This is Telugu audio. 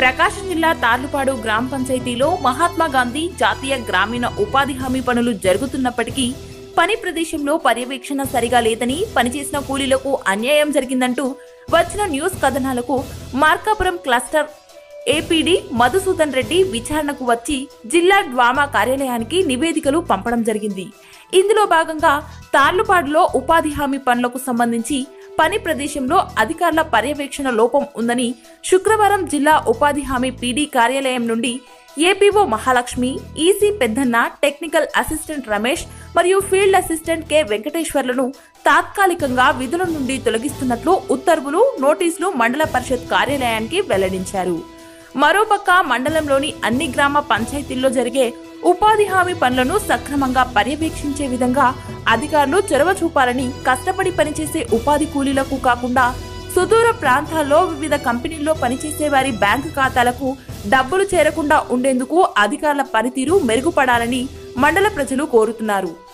ప్రకాశం జిల్లా తార్లుపాడు గ్రామ పంచాయతీలో మహాత్మా గాంధీ జాతీయ గ్రామీణ ఉపాధి హామీ పనులు జరుగుతున్నప్పటికీ పని ప్రదేశంలో పర్యవేక్షణ సరిగా లేదని పనిచేసిన కూలీలకు అన్యాయం జరిగిందంటూ వచ్చిన న్యూస్ కథనాలకు మార్కాపురం క్లస్టర్ ఏపీడీ మధుసూదన్ రెడ్డి విచారణకు వచ్చి జిల్లా డ్వామా కార్యాలయానికి నివేదికలు పంపడం జరిగింది ఇందులో భాగంగా తార్లుపాడులో ఉపాధి హామీ పనులకు సంబంధించి పని ప్రదేశంలో అధికారుల పర్యవేక్షణ లోపం ఉందని శుక్రవారం జిల్లా ఉపాధి హామీ పీడీ కార్యాలయం నుండి APO Mahalakshmi EC Peddanna technical assistant Ramesh మరియు ఫీల్డ్ అసిస్టెంట్ కె వెంకటేశ్వర్లను తాత్కాలికంగా విధుల నుండి తొలగిస్తున్నట్లు ఉత్తర్వులు నోటీసులు మండల పరిషత్ కార్యాలయానికి వెల్లడించారు మరోపక్క మండలంలోని అన్ని గ్రామ పంచాయతీల్లో జరిగే ఉపాధి హామీ పనులను సక్రమంగా పర్యవేక్షించే విధంగా అధికారులు చొరవ చూపాలని కష్టపడి పనిచేసే ఉపాధి కూలీలకు కాకుండా సుదూర ప్రాంతాల్లో వివిధ కంపెనీల్లో పనిచేసే వారి బ్యాంకు ఖాతాలకు డబ్బులు చేరకుండా ఉండేందుకు అధికారుల పనితీరు మెరుగుపడాలని మండల ప్రజలు కోరుతున్నారు